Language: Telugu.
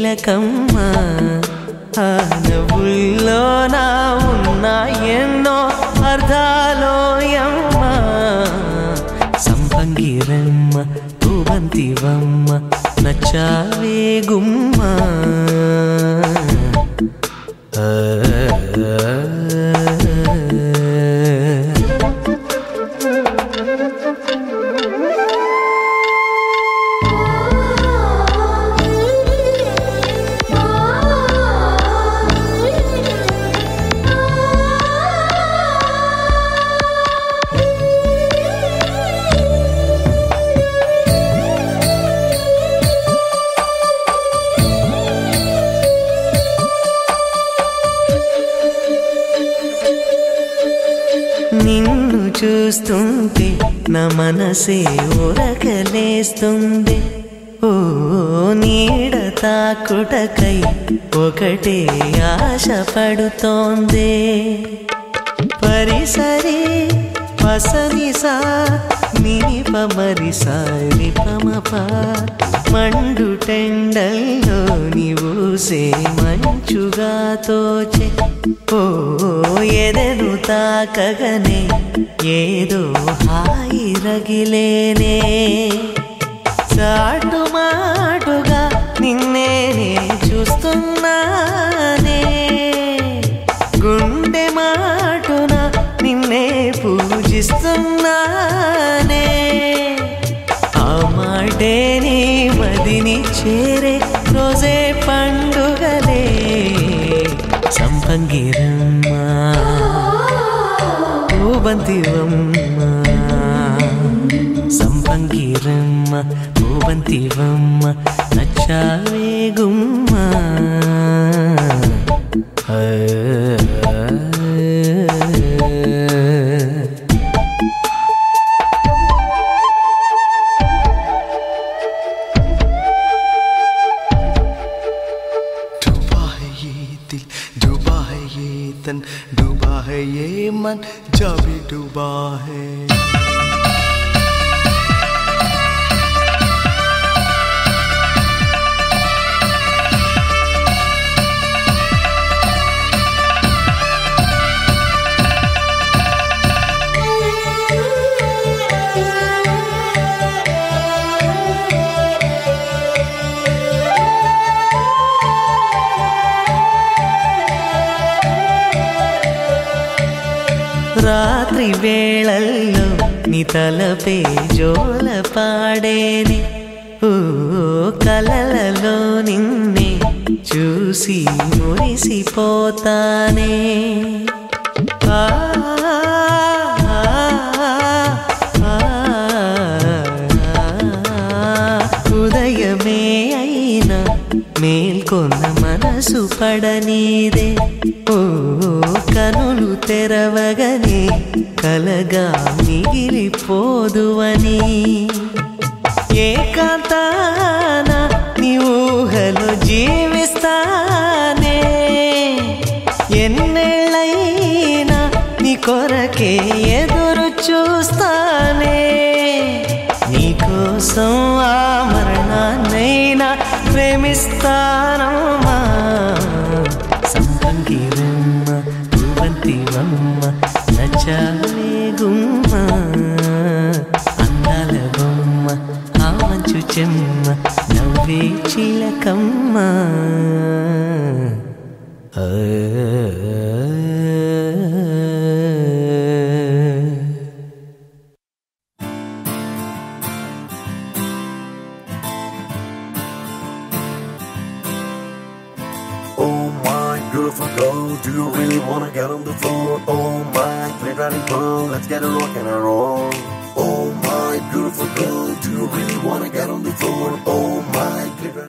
చిలకమ్మ ఆ నవ్వుల్లో నా ఉన్న ఎన్నో అర్థాలోయమ్మ సంపంగిరమ్మ పూవంతివమ్మ నచ్చావే గుమ్మ ఆ, నిన్ను చూస్తుంటే నా మనసే ఉరకలేస్తుంది ఓ నీడ తాకుటకై ఒకటే ఆశ పడుతోంది పరిసరి పసనిసా నిప మరిసా నిపమప మండు టెండల్లో నీవుసే మంచుగా తోచే ఓ ఎదను తాకగనే ఏదో హాయి రగిలేనే చాటు మాటుగా నిన్నే నే చూస్తున్నానే గుండె మాటున నిన్నే పూజిస్తున్నానే ఆ మాటే నీ మదిని చేరే రోజే పండుగలే సంపంగిరమ్మ పూబంతివమ్మ సంపంగిరమ్మ పూబంతివమ్మ నచ్చావే గుమ్మ ఆ डूबा है ये दिल डूबा है ये तन डूबा है ये मन जा भी डूबा है రాత్రి వేళల్లో నీ తలపే జోల పాడేని ఓ కలలలో నిన్నే చూసి మురిసిపోతానే ఆ, ఆ, ఆ, ఉదయమే అయినా మేల్కొన్న మనసు పడనీదే ఓ కనులు తెరవగనే కలగా మిగిలిపోదువని ఏకాంతాన నీ ఊహలో జీవిస్తానే ఎన్నేళ్ళైనా నీ కొరకే ఎదురు చూస్తానే నీకోసం ఆ మరణాన్నైనా ప్రేమిస్తానమ్మా సంపంగిరమ్మ పూవంతివమ్మ నచ్చావే గుమ్మ అందాల బొమ్మ ఆ మంచు చెమ్మ నవ్వే చిలకమ్మ ఆ Oh my beautiful girl, do you really wanna get on the floor? Oh my pretty riding girl, let's get a rock and a roll. Oh my beautiful girl, do you really wanna get on the floor? Oh